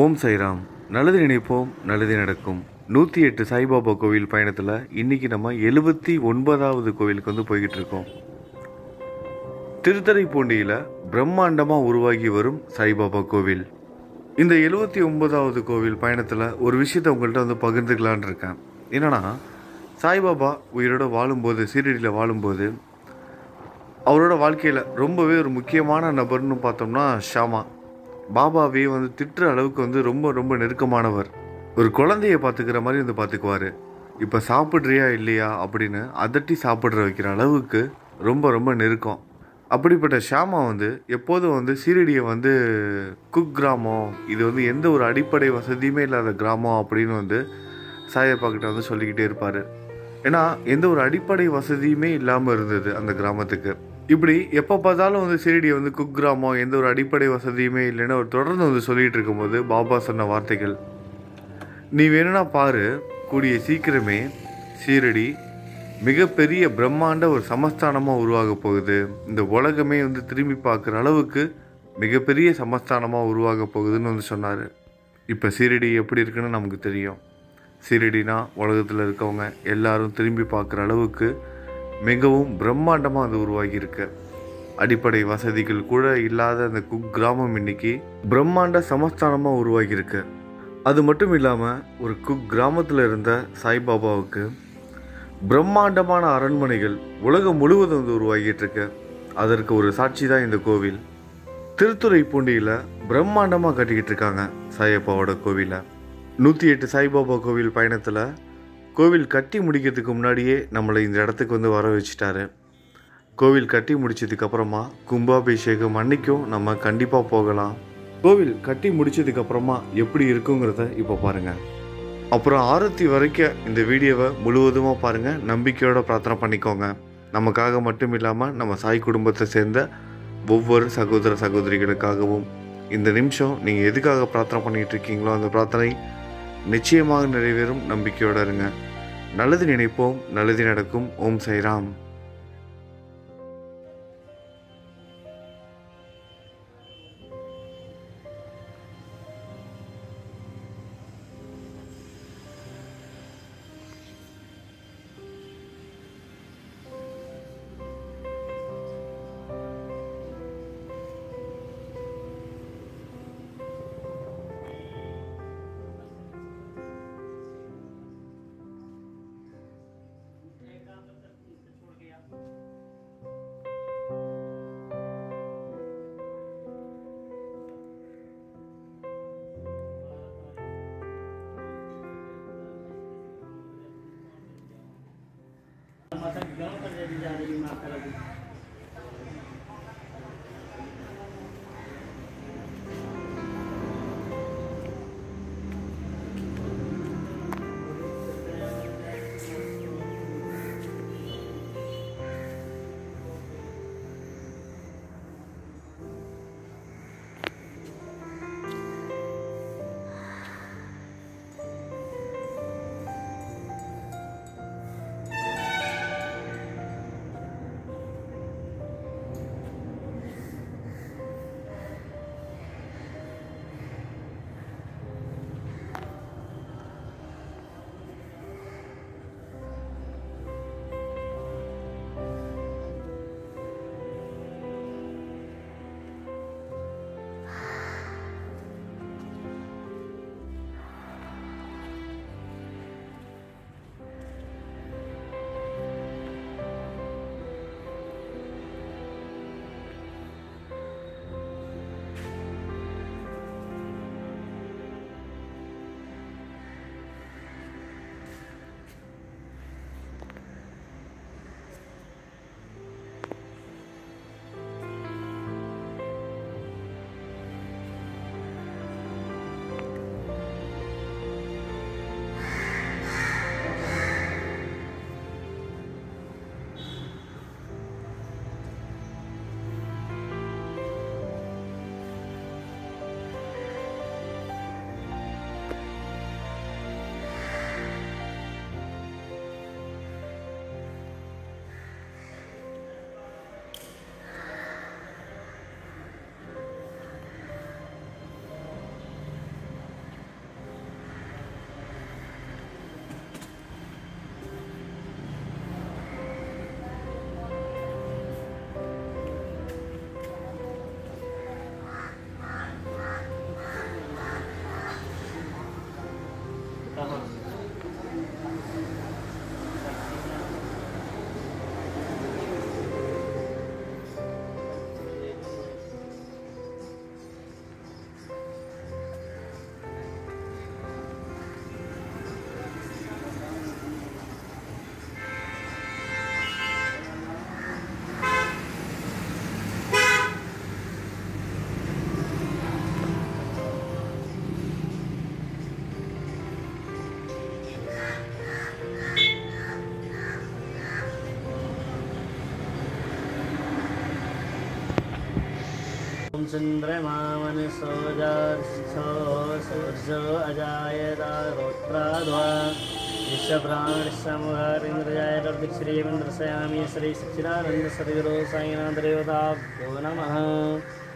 ஓம் சைராம் நல்லது நினைப்போம் நல்லது நடக்கும் நூற்றி எட்டு சாய்பாபா கோவில் பயணத்தில் இன்னைக்கு நம்ம எழுபத்தி ஒன்பதாவது கோவிலுக்கு வந்து போய்கிட்டு இருக்கோம் திருத்தறைப்பூண்டியில் பிரம்மாண்டமாக உருவாகி வரும் சாய்பாபா கோவில் இந்த எழுபத்தி ஒன்பதாவது கோவில் பயணத்தில் ஒரு விஷயத்தை உங்கள்கிட்ட வந்து பகிர்ந்துக்கலான்னு இருக்கேன் என்னன்னா சாய்பாபா உயிரோட வாழும்போது சீரடியில் வாழும்போது அவரோட வாழ்க்கையில் ரொம்பவே ஒரு முக்கியமான நபர்னு பார்த்தோம்னா ஷாமா பாபாவே வந்து திட்டுற அளவுக்கு வந்து ரொம்ப ரொம்ப நெருக்கமானவர் ஒரு குழந்தைய பார்த்துக்கிற மாதிரி வந்து பார்த்துக்குவார் இப்போ சாப்பிட்றியா இல்லையா அப்படின்னு அதட்டி சாப்பிட்ற வைக்கிற அளவுக்கு ரொம்ப ரொம்ப நெருக்கம் அப்படிப்பட்ட ஷாமா வந்து எப்போதும் வந்து சீரடியை வந்து குக் கிராமம் இது வந்து எந்த ஒரு அடிப்படை வசதியுமே இல்லாத கிராமம் அப்படின்னு வந்து சாயப்பா கிட்ட வந்து சொல்லிக்கிட்டே இருப்பார் ஏன்னா எந்த ஒரு அடிப்படை வசதியுமே இல்லாமல் இருந்தது அந்த கிராமத்துக்கு இப்படி எப்போ பார்த்தாலும் வந்து சீரடியை வந்து குக் கிராமம் எந்த ஒரு அடிப்படை வசதியுமே இல்லைன்னு அவர் தொடர்ந்து வந்து சொல்லிட்டு இருக்கும்போது பாபா சொன்ன வார்த்தைகள் நீ வேணும்னா பாரு கூடிய சீக்கிரமே சீரடி மிகப்பெரிய பிரம்மாண்ட ஒரு சமஸ்தானமாக உருவாக போகுது இந்த உலகமே வந்து திரும்பி பார்க்குற அளவுக்கு மிகப்பெரிய சமஸ்தானமாக உருவாக போகுதுன்னு வந்து சொன்னார் இப்போ சீரடி எப்படி இருக்குன்னு நமக்கு தெரியும் சீரடினா உலகத்தில் இருக்கவங்க எல்லாரும் திரும்பி பார்க்குற அளவுக்கு மிகவும் பிரம்மாண்டமாக அது உருவாகி இருக்கு அடிப்படை வசதிகள் கூட இல்லாத அந்த குக் கிராமம் இன்னைக்கு பிரம்மாண்ட சமஸ்தானமாக உருவாகி இருக்கு அது மட்டும் இல்லாமல் ஒரு குக் கிராமத்தில் இருந்த சாய்பாபாவுக்கு பிரம்மாண்டமான அரண்மனைகள் உலகம் முழுவதும் வந்து உருவாகிட்டு இருக்கு அதற்கு ஒரு சாட்சி தான் இந்த கோவில் திருத்துறைப்பூண்டியில் பிரம்மாண்டமாக கட்டிக்கிட்டு இருக்காங்க சாயப்பாவோட கோவிலை நூற்றி எட்டு சாய்பாபா கோவில் பயணத்தில் கோவில் கட்டி முடிக்கிறதுக்கு முன்னாடியே நம்மளை இந்த இடத்துக்கு வந்து வர வச்சுட்டாரு கோவில் கட்டி முடிச்சதுக்கு அப்புறமா கும்பாபிஷேகம் அன்னைக்கும் நம்ம கண்டிப்பாக போகலாம் கோவில் கட்டி முடிச்சதுக்கு அப்புறமா எப்படி இருக்குங்கிறத இப்போ பாருங்க அப்புறம் ஆரத்தி வரைக்கும் இந்த வீடியோவை முழுவதுமாக பாருங்க நம்பிக்கையோட பிரார்த்தனை பண்ணிக்கோங்க நமக்காக மட்டும் இல்லாமல் நம்ம சாய் குடும்பத்தை சேர்ந்த ஒவ்வொரு சகோதர சகோதரிகளுக்காகவும் இந்த நிமிஷம் நீங்கள் எதுக்காக பிரார்த்தனை பண்ணிட்டு இருக்கீங்களோ அந்த பிரார்த்தனை நிச்சயமாக நிறைவேறும் நம்பிக்கையோட இருங்க நல்லது நினைப்போம் நல்லது நடக்கும் ஓம் சைராம் ॐ चन्द्रमामनसोजार्षो अजायदा रोत्राध्वा विश्वप्राणिसमुहारिन्द्रजाय श्रीमन्द्रसयामि श्री सच्चिदानन्द सद्गुरो साईनाथदेवताभ्यो नमः